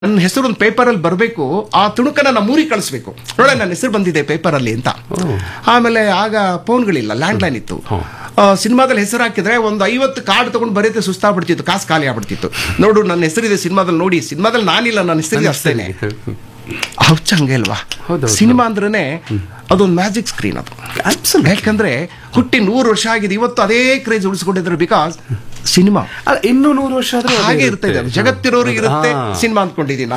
ನನ್ನ ಹೆಸರು ಒಂದು ಪೇಪರಲ್ಲಿ ಬರಬೇಕು ಆ ತುಣುಕನ್ನ ನಮ್ಮ ಊರಿಗೆ ಕಳಿಸ್ಬೇಕು ನೋಡ ನನ್ನ ಹೆಸರು ಬಂದಿದೆ ಪೇಪರಲ್ಲಿ ಅಂತ ಆಮೇಲೆ ಆಗ ಫೋನ್ಗಳಿಲ್ಲ ಲ್ಯಾಂಡ್ ಲೈನ್ ಇತ್ತು ಆ, ಸಿನಿಮಾದಲ್ಲಿ ಹೆಸರು ಹಾಕಿದ್ರೆ ಒಂದು ಐವತ್ತು ಕಾರ್ಡ್ ತಗೊಂಡು ಬರೀತೆ ಸುಸ್ತಾಗ್ಬಿಡ್ತಿತ್ತು ಕಾಸು ಖಾಲಿ ಆಗ್ಬಿಡ್ತಿತ್ತು ನೋಡು ನನ್ನ ಹೆಸರಿದೆ ಸಿನಿಮಾದಲ್ಲಿ ನೋಡಿ ಸಿನಿಮಾದಲ್ಲಿ ನಾನಿಲ್ಲ ನನ್ನ ಹೆಸರಿದೆ ಅಷ್ಟೇನೆ ಹೌಚ ಹಂಗೆ ಅಲ್ವಾ ಹೌದೌದು. ಸಿನಿಮಾ ಅಂದ್ರೇನೆ ಅದೊಂದು ಮ್ಯಾಜಿಕ್ ಸ್ಕ್ರೀನ್ ಅದು ಯಾಕಂದ್ರೆ ಹುಟ್ಟಿ ನೂರು ವರ್ಷ ಆಗಿದೆ ಇವತ್ತು ಅದೇ ಕ್ರೇಜ್ ಉಳಿಸ್ಕೊಂಡಿದ್ರು ಬಿಕಾಸ್ ಸಿನಿಮಾ ಅಲ್ಲ, ಇನ್ನೂ ನೂರು ವರ್ಷ ಆದ್ರೂ ಅದೇ ಹಾಗೆ ಇರುತ್ತೆ ಇದು. ಜಗತ್ತಿರೋರಿಗೆ ಇರುತ್ತೆ ಹಾ. ಸಿನಿಮಾ ಅಂದ್ಕೊಂಡಿದ್ದೀನಿ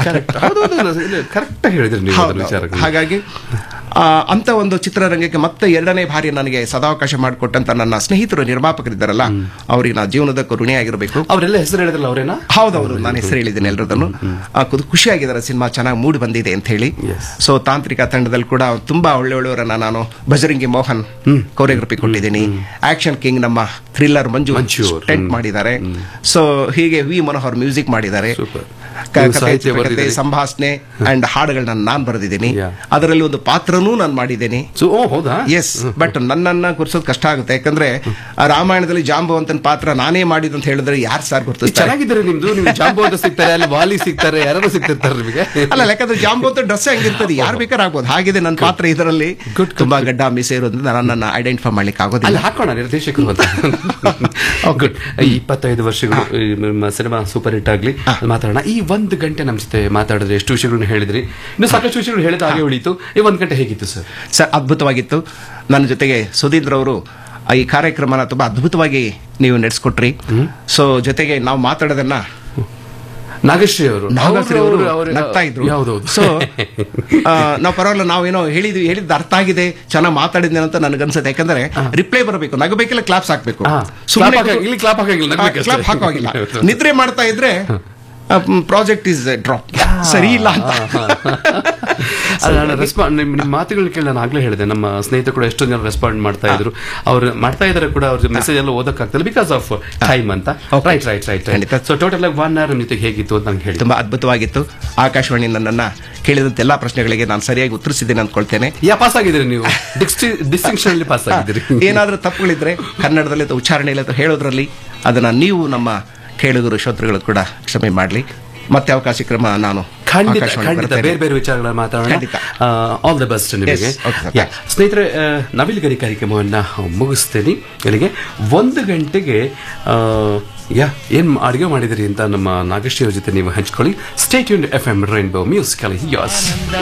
ಕರೆಕ್ಟ್ ಆಗಿ ಹೇಳಿದ್ರಿ ನೀವು ಅದರ ವಿಚಾರಗಳು. ಹಾಗಾಗಿ ಆ, ಅಂತ ಒಂದು ಚಿತ್ರರಂಗಕ್ಕೆ ಮತ್ತೆ ಎರಡನೇ ಬಾರಿ ನನಗೆ ಸದಾವಕಾಶ ಮಾಡಿಕೊಟ್ಟಂತ ನನ್ನ ಸ್ನೇಹಿತರು ನಿರ್ಮಾಪಕರಿದ್ದಾರಲ್ಲ ಅವರಿಗೆ ನಾ ಜೀವನದಕ್ಕೂ ಋಣಿಯಾಗಿರಬೇಕು ಅವರೆಲ್ಲ ಹೆಸರು ಹೇಳಿದ್ರಲ್ಲ ಅವರೇನಾ ಹೌದೌದು ನಾನು ಹೆಸರು ಹೇಳಿದ್ದೇನೆ ಎಲ್ಲರದನ್ನು ಖುಷಿಯಾಗಿದ್ದಾರೆ ಸಿನಿಮಾ ಚೆನ್ನಾಗಿ ಮೂಡಿ ಬಂದಿದೆ ಅಂತ ಹೇಳಿ Yes. ಸೊ ತಾಂತ್ರಿಕ ತಂಡದಲ್ಲಿ ಕೂಡ ತುಂಬಾ ಒಳ್ಳೆ ಒಳ್ಳೆಯವರನ್ನ ನಾನು ಬಜರಂಗಿ ಮೋಹನ್ ಕೋರಿಯೋಗ್ರಫಿ ಕೊಟ್ಟಿದ್ದೀನಿ ಆಕ್ಷನ್ ಕಿಂಗ್ ನಮ್ಮ ಥ್ರಿಲ್ಲರ್ ಮಂಜು ಮಂಜು ಅವ್ರು. Tent hmm. ಮಾಡಿದ್ದಾರೆ ಸೊ ಹೀಗೆ ವಿ ಮನೋಹರ್ ಮ್ಯೂಸಿಕ್ ಮಾಡಿದ್ದಾರೆ Super. ಕ- ನೀವು ಕಥೆ, ಸಾಹಿತ್ಯ ಚಿತ್ರಕಥೆ, ಬರೆದಿದ್ದೀರಿ. ಸಂಭಾಷಣೆ ಅಂಡ್ ಹಾಡುಗಳನ್ನ ನಾನು ಬರೆದಿದ್ದೀನಿ Yeah. ಅದರಲ್ಲಿ ಒಂದು ಪಾತ್ರನೂ ನಾನು ಮಾಡಿದ್ದೇನೆ ಸೊ ಓ ಹೌದಾ ಎಸ್ ಬಟ್ ನನ್ನನ್ನ ಗುರ್ಸೋದು ಕಷ್ಟ ಆಗುತ್ತೆ ಯಾಕಂದ್ರೆ ಆ ರಾಮಾಯಣದಲ್ಲಿ ಜಾಂಬವಂತನ ಪಾತ್ರ ನಾನೇ ಮಾಡಿದ್ದು ಅಂತ ಹೇಳಿದ್ರೆ ಯಾರು ಸರ್ ಇದು ಗುರ್ತಿಸ್ತಾರೆ ಚೆನ್ನಾಗಿದ್ದಾರೆ ನಿಮ್ದು ನೀವು ಜಾಂಬು ಅಂತ ಸಿಗ್ತಾರೆ ಅಲ್ಲಿ ವಾಲಿ ಸಿಗ್ತಾರೆ ಯಾರು ಸಿಗ್ತಿರ್ತಾರೆ ನಿಮಗೆ ಅಲ್ಲ ಯಾಕಂದ್ರೆ ಜಾಂಬವಂತ ಡ್ರೆಸ್ ಹಂಗಿರ್ತದೆ ಯಾರು ಬೇಕಾದ್ರೆ ಆಗ್ಬೋದು ಹಾಗಿದೆ ನನ್ನ ಪಾತ್ರ ಇದರಲ್ಲಿ Good, good, ತುಂಬಾ ಗಡ್ಡ ಮೀಸೆ ಇರೋದ್ರಿಂದ ನನ್ನನ್ನ ಐಡೆಂಟಿಫೈ ಮಾಡ್ಲಿಕ್ಕೆ ಆಗೋದಿಲ್ಲ ಅಲ್ಲಿ ಹಾಕೋಣ ನಿರ್ದೇಶಕರು ಅಂತ ಗುಡ್ ಇಪ್ಪತ್ತೈದು ವರ್ಷಗಳು ಈ ನಿಮ್ಮ ಸಿನಿಮಾ ಸೂಪರ್ ಹಿಟ್ ಆಗ್ಲಿ ಮಾತಾಡೋಣ ಈ ಒಂದು ಗಂಟೆ ನಮ್ಮ ಜೊತೆ ಮಾತಾಡಿದ್ರೆ ಎಷ್ಟು ವಿಷಯಗಳನ್ನ ಹೇಳಿದ್ರಿ ಇನ್ನು ಸಾಕಷ್ಟು ವಿಷಯಗಳು ಹೇಳಿದ ಹಾಗೆ ಉಳಿತು ಈ ಒಂದು ಗಂಟೆ ಹೇಗಿತ್ತು ಸರ್ ಸರ್ ಅದ್ಭುತವಾಗಿತ್ತು ನನ್ನ ಜೊತೆಗೆ ಸುಧೀಂದ್ರ ಅವರು ಈ ಕಾರ್ಯಕ್ರಮನ ತುಂಬಾ ಅದ್ಭುತವಾಗಿ ನೀವು ನಡೆಸ್ಕೊಟ್ರಿ ಸೊ ಜೊತೆಗೆ ನಾವು ಮಾತಾಡೋದನ್ನ ನಾಗಶ್ರೀ ಅವರು ನಾಗಶ್ರೀ ಅವರು ನಗ್ತಾ ಇದ್ರು ಯಾವ್ದೌದು ಸೊ ನಾವು ಪರವಾಗಿಲ್ಲ ನಾವೇನೋ ಹೇಳಿದ್ವಿ ಹೇಳಿದ್ದು ಅರ್ಥ ಆಗಿದೆ ಚೆನ್ನಾಗಿ ಮಾತಾಡಿದ್ದೆ ಅಂತ ನನಗನ್ಸುತ್ತೆ ಯಾಕಂದ್ರೆ ರಿಪ್ಲೈ ಬರಬೇಕು ನಗಬೇಕಿಲ್ಲ ಕ್ಲಾಪ್ಸ್ ಹಾಕ್ಬೇಕು ಹಾ. ಸುಮ್ನೆ Clap ಹಾಕಿ- ಇಲ್ಲಿ clap ಹಾಕಂಗಿಲ್ಲ, ನಗ್ಬೇಕಷ್ಟೇ. ಕ್ಲಾಪ್ ಹಾಕೋಗಿಲ್ಲ ನಿದ್ರೆ ಮಾಡ್ತಾ ಇದ್ರೆ ಪ್ರಾಜೆಕ್ಟ್ ಇಸ್ ಡ್ರಾಪ್ ಸರಿ ಇಲ್ಲ ಅಂತ ರೆಸ್ಪಾಂಡ್ ನಿಮ್ಮ ನಿಮ್ಮ ಮಾತುಗಳನ್ನ ಕೇಳಿ ನಾನು ಆಗ್ಲೇ ಹೇಳಿದೆ ನಮ್ಮ ಸ್ನೇಹಿತರು ಕೂಡ ಎಷ್ಟೊಂದು ಜನ ರೆಸ್ಪಾಂಡ್ ಮಾಡ್ತಾ ಇದ್ರು ಅವ್ರು ಮಾಡ್ತಾ ಇದ್ದಾರೆ ಕೂಡ ಅವ್ರ ಮೆಸೇಜ್ ಎಲ್ಲ ಓದಕ್ಕಾಗ್ತದೆ ಬಿಕಾಸ್ ಆಫ್ ಟೈಮ್ ಅಂತ Okay. ರೈಟ್ ರೈಟ್ ರೈಟ್ ಖಂಡಿತ. ಸೊ ಟೋಟಲ್ ಆಗಿ ಒನ್ ಅವರ್ ಜೊತೆಗೆ ಹೇಗಿತ್ತು ಅಂತ ನಂಗೆ ಹೇಳಿ ತುಂಬಾ ಅದ್ಭುತವಾಗಿತ್ತು ಆಕಾಶವಾಣಿ ನನ್ನನ್ನ ಕೇಳಿದಂತ ಎಲ್ಲಾ ಪ್ರಶ್ನೆಗಳಿಗೆ ನಾನು ಸರಿಯಾಗಿ ಉತ್ತರಿಸಿದ್ದೇನೆ ಅಂದ್ಕೊಳ್ತೇನೆ ಯಾ ಪಾಸ್ ಆಗಿದ್ದೀರಿ ನೀವು ಡಿಸ್ಟಿಂಕ್ಷನ್ ಅಲ್ಲಿ ಪಾಸ್ ಆಗಿದ್ದೀರಿ ಏನಾದ್ರೂ ತಪ್ಪುಗಳಿದ್ರೆ ಕನ್ನಡದಲ್ಲಿ ಅಥವಾ ಉಚ್ಚಾರಣೆಯಲ್ಲಿ ಅಥವಾ ಹೇಳೋದ್ರಲ್ಲಿ ಅದನ್ನ ನೀವು ನಮ್ಮ ಕೇಳುಗರು ಶ್ರೋತೃಗಳು ಕೂಡ ಕ್ಷಮೆ ಮಾಡಲಿ ಮತ್ತೆ ಅವಕಾಶ ಕ್ರಮ ನಾನು ಖಂಡಿತ ಆಕಾಶವಾಣಿ ಖಂಡಿತ ಬರ್ತೇನೆ. ಬೇರೆ ಬೇರೆ ವಿಚಾರಗಳ ಮಾತಾಡೋಣ ಖಂಡಿತ. ಆಲ್ ದ ಬೆಸ್ಟ್ ನಿಮಗೆ Yes, okay, sir. Yeah. ಸ್ನೇಹಿತರೆ ಆ, ನವಿಲುಗರಿ ಕಾರ್ಯಕ್ರಮವನ್ನ ಮುಗಿಸ್ತೇನೆ ಇಲ್ಲಿಗೆ ಒಂದು ಗಂಟೆಗೆ ಆ, ಯಾ ಏನ್ ಅಡುಗೆ ಮಾಡಿದಿರಿ ಅಂತ ನಮ್ಮ ನಾಗಶ್ರೀ ಅವ್ರ ಜೊತೆ ನೀವು ಹಂಚ್ಕೊಳ್ಳಿ ಸ್ಟೇಟ್ ಯೂನ್ F M rainbow musical as